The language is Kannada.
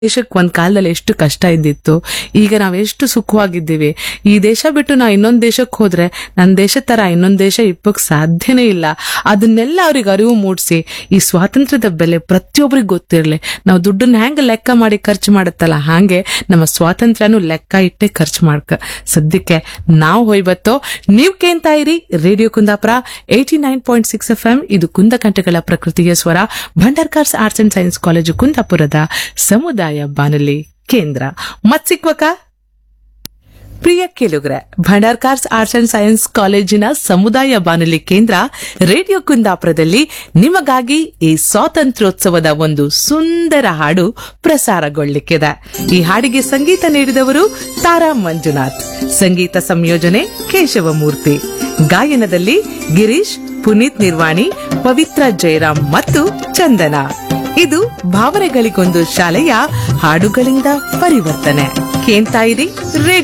ದೇಶಕ್ಕೆ ಒಂದ್ ಕಾಲದಲ್ಲಿ ಎಷ್ಟು ಕಷ್ಟ ಇದ್ದಿತ್ತು ಈಗ ನಾವ್ ಎಷ್ಟು ಸುಖವಾಗಿದ್ದೀವಿ ಈ ದೇಶ ಬಿಟ್ಟು ನಾ ಇನ್ನೊಂದ್ ದೇಶಕ್ಕೆ ಹೋದ್ರೆ ನನ್ನ ದೇಶ ತರ ಇನ್ನೊಂದ್ ದೇಶ ಇಪ್ಪಕ್ ಸಾಧ್ಯನೇ ಇಲ್ಲ ಅದನ್ನೆಲ್ಲ ಅವ್ರಿಗೆ ಅರಿವು ಮೂಡಿಸಿ ಈ ಸ್ವಾತಂತ್ರ್ಯದ ಬೆಲೆ ಪ್ರತಿಯೊಬ್ಬರಿಗೆ ಗೊತ್ತಿರ್ಲಿ ನಾವು ದುಡ್ಡನ್ನ ಹೆಂಗ ಲೆಕ್ಕ ಮಾಡಿ ಖರ್ಚು ಮಾಡುತ್ತಲ್ಲ ಹಾಗೆ ನಮ್ಮ ಸ್ವಾತಂತ್ರ್ಯನು ಲೆಕ್ಕ ಇಟ್ಟೆ ಖರ್ಚು ಮಾಡ್ಕ ಸದ್ಯಕ್ಕೆ ನಾವು ಹೋಯ್ಬತ್ತೋ ನೀವ್ ಕೇಳ್ತಾ ಇರಿ radio Kundapura eighty nine point six F M ಇದು ಕುಂದಕಂಠಗಳ ಪ್ರಕೃತಿಯ ಸ್ವರ Bhandarkars arts and science college ಕುಂದಾಪುರದ ಸಮುದಾಯ ಬಾನುಲಿ ಕೇಂದ್ರ ಮತ್ ಸಿಕ್ವಕ ಪ್ರಿಯ ಕೇಳುಗ್ರೆ ಭಂಡಾರ್ಕಾರ್ಸ್ ಆರ್ಟ್ಸ್ ಅಂಡ್ ಸೈನ್ಸ್ ಕಾಲೇಜಿನ ಸಮುದಾಯ ಬಾನುಲಿ ಕೇಂದ್ರ ರೇಡಿಯೋ ಕುಂದಾಪುರದಲ್ಲಿ ನಿಮಗಾಗಿ ಈ ಸ್ವಾತಂತ್ರ್ಯೋತ್ಸವದ ಒಂದು ಸುಂದರ ಹಾಡು ಪ್ರಸಾರಗೊಳ್ಳಿಕ್ಕಿದೆ ಈ ಹಾಡಿಗೆ ಸಂಗೀತ ನೀಡಿದವರು ತಾರಾ ಮಂಜುನಾಥ್ ಸಂಗೀತ ಸಂಯೋಜನೆ ಕೇಶವಮೂರ್ತಿ ಗಾಯನದಲ್ಲಿ ಗಿರೀಶ್ ಪುನೀತ್ ನಿರ್ವಾಣಿ ಪವಿತ್ರ ಜಯರಾಮ್ ಮತ್ತು ಚಂದನ ಇದು ಭಾವನೆಗಳಿಗೊಂದು ಶಾಲೆಯ ಹಾಡುಗಳಿಂದ ಪರಿವರ್ತನೆ ಕೇಂತಾ ಇರಿ ರೇಡಿಯೋ